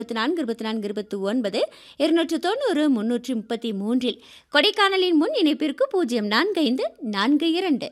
இருபத்தி நான்கு இருபத்தி நான்கு இருபத்தி ஒன்பது இருநூற்று தொண்ணூறு முன்னூற்றி முப்பத்தி மூன்றில் கொடைக்கானலின் முன் இணைப்பிற்கு பூஜ்ஜியம் நான்கு ஐந்து நான்கு இரண்டு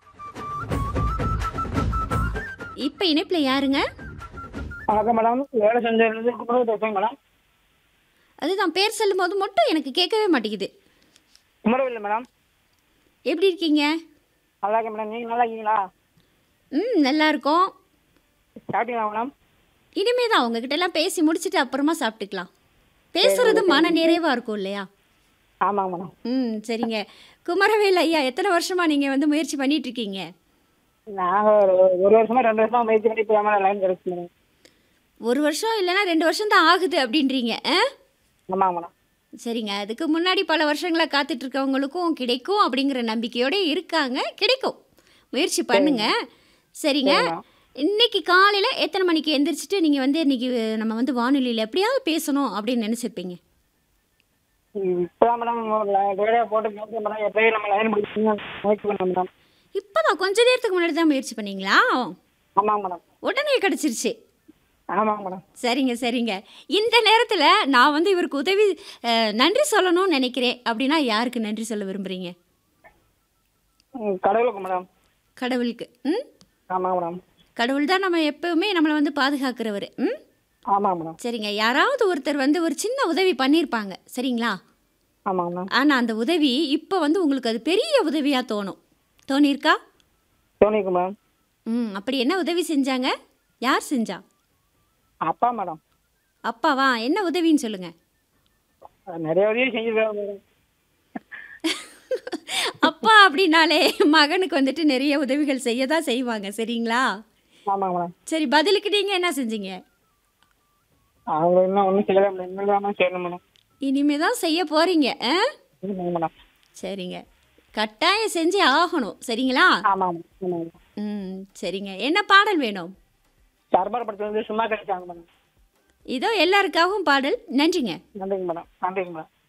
இப்போ இணைப்பில் யாருங்க வணக்கம் மேடம் வேலை செஞ்சதுலேருந்து குமரன் பேசுகிறேன் மேடம் அதுதான் பேர் சொல்லும் போது மட்டும் எனக்கு கேட்கவே மாட்டேங்குது குமரவில்லை மேடம் எப்படி இருக்கீங்க நல்லா இருக்கேன் மேடம் நீங்கள் நல்லா இருக்கீங்களா ம் நல்லா இருக்கோம் சாப்பிட்டீங்களா மேடம் இனிமே தான் உங்ககிட்ட எல்லாம் பேசி முடிச்சுட்டு அப்புறமா சாப்பிட்டுக்கலாம் பேசுறது மன நிறைவா இருக்கும் இல்லையா ஆமாங்க மேடம் ம் சரிங்க குமரவேல் ஐயா எத்தனை வருஷமா நீங்க வந்து முயற்சி பண்ணிட்டு இருக்கீங்க நாங்கள் ஒரு ஒரு வருஷமா ரெண்டு வருஷமா முயற்சி பண்ணி இப்போ மேடம் லைன் கிடச்சி மேடம் ஒரு வருஷம் இல்லைன்னா ரெண்டு வருஷம் தான் ஆகுது அப்படின்றீங்க ஆ? ஆமாங்க மேடம் சரிங்க அதுக்கு முன்னாடி பல வருஷங்களா காத்துட்டு இருக்கவங்களுக்கும் கிடைக்கும் அப்படிங்கிற நம்பிக்கையோட இருக்காங்க கிடைக்கும் முயற்சி பண்ணுங்க சரிங்க சரிங்க. இன்னைக்கு காலையில எத்தனை மணிக்கு எந்திரிச்சிட்டு நீங்க வந்து இன்னைக்கு நம்ம வந்து வானொலியில் எப்படியாவது பேசணும் அப்படின்னு நினைச்சிருப்பீங்க இப்போ தான் மேடம் ரேடியோ போட்டு பேசுகிறேன் மேடம் எப்பயும் நம்ம லைன் முடிச்சு முயற்சி பண்ணேன் மேடம் இப்போதான் கொஞ்ச நேரத்துக்கு முன்னாடி தான் முயற்சி பண்ணீங்களா ஆமாங்க மேடம் உடனே கிடச்சிருச்சு ஆமாங்க மேடம் சரிங்க சரிங்க இந்த நேரத்தில் நான் வந்து இவருக்கு உதவி அஹ், நன்றி சொல்லணும்னு நினைக்கிறேன் அப்படின்னா யாருக்கு நன்றி சொல்ல விரும்புகிறீங்க ம், கடவுளுக்கு மேடம் கடவுளுக்கு ம் ஆமாங்க மேடம் கடவுள் தான் நம்ம எப்பவுமே நம்மளை வந்து பாதுகாக்கிறவர் ம் ஆமாங்க மேடம் சரிங்க யாராவது ஒருத்தர் வந்து ஒரு சின்ன உதவி பண்ணியிருப்பாங்க சரிங்களா ஆமாங்க மேடம் ஆனால் அந்த உதவி இப்போ வந்து உங்களுக்கு அது பெரிய உதவியாக தோணும் தோணியிருக்கா சோனிக்கு மேடம் ம் அப்படி என்ன உதவி செஞ்சாங்க யார் செஞ்சா அப்பா மேடம் அப்பாவா என்ன உதவின்னு சொல்லுங்கள் நிறைய உதவி செஞ்சிருக்காங்க மேடம் அப்பா அப்படின்னாலே மகனுக்கு வந்துட்டு நிறைய உதவிகள் செய்ய தான் செய்வாங்க சரிங்களா ஆமாங்க மேடம் சரி பதிலுக்கு நீங்கள் என்ன செஞ்சீங்க அவங்க இன்னும் ஒன்றும் செய்யல மேடம் இனிமேல் தான் செய்யணும் மேடம் இனிமே தான் செய்ய போகிறீங்க ஆ ஆமாங்க மேடம் சரிங்க கட்டாயம் செஞ்சு ஆகணும் சரிங்களா ஆமாம் ஆமாம் ம் சரிங்க என்ன பாடல் வேணும் சர்மர் படத்துல வந்து சும்மா கிடைச்சாங்க மேடம் இதோ எல்லாருக்காகவும் பாடல் நன்றிங்க நன்றிங்க மேடம் நன்றிங்க மேடம்